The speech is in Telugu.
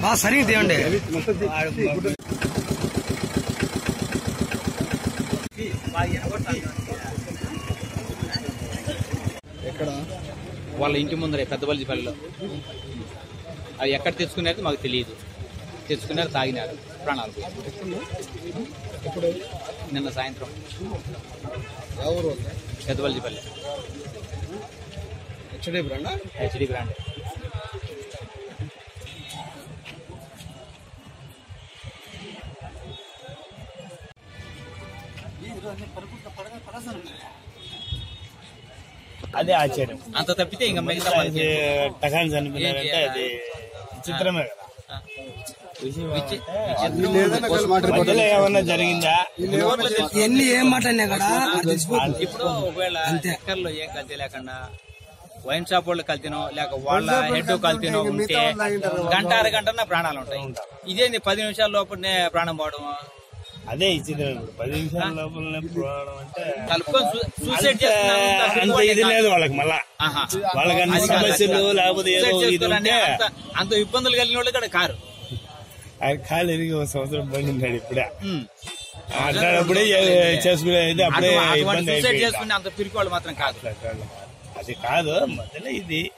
బా సరిగ్గా తీయండి ఎక్కడ వాళ్ళ ఇంటి ముందరే పెద్దబల్జిపల్లిలో అది ఎక్కడ తెచ్చుకున్నారో మాకు తెలియదు తెచ్చుకున్నారు తాగినారు ప్రాణాలు పోయి. ఎప్పుడు నిన్న సాయంత్రం ఎవరు Peddabaljipalli HD brand HD brand అదే ఆశ్చర్యం అంత తప్పితే ఇంకా మిగతా అది మనకి టకాన్ చనిపోయినారంటే అది చిత్రమే కదా విచి- మధ్యలో ఏమన్నా జరిగిందా ఎన్ని ఏం మాట్లాడినా కూడా అది తెలిసిపోతుంది ఇప్పుడు ఒకవేళ ఎక్కర్లో ఏ కల్తీ లేకుండా వైన్ షాప్ వాళ్ళు కల్తీనో లేక వాళ్ళ హెడ్ కల్తీనో ఉంటే గంట అరగంట నా ప్రాణాలు ఉంటాయి ఇదేంది పది నిమిషాల లోపలనే ప్రాణం పోవడం అదే ఈ చిత్రం ఇప్పుడు పది నిమిషాల లోపలనే పోవడం అంటే కలుపుకొని సూ- సూసైడ్ అంత చేస్తున్నారు. అంత ఇది లేదు వాళ్ళకి మళ్ళా ఆహా. వాళ్ళకి అన్ని అది కాదు, సమస్యలు అది కాదు. లేకపోతే ఏదో సూసైడ్ ఇది చేసుకోవాలంటే ఉంటే అంత అంత ఇబ్బందులు కలిగిన వాళ్ళు ఇక్కడ కారు ఆయన కాలు ఎరిగి ఒక సంవత్సరం బండిన్నాడు ఇప్పుడే ఉమ్. అట్లాడప్పుడే చేసుకునేది అప్పుడే అటు- అటువంటి ఇబ్బంది సూసైడ్ అయిపోయింది చేసుకునే అంత పిరికి వాళ్ళు మాత్రం కాదు అది కాదు మధ్యలో ఇది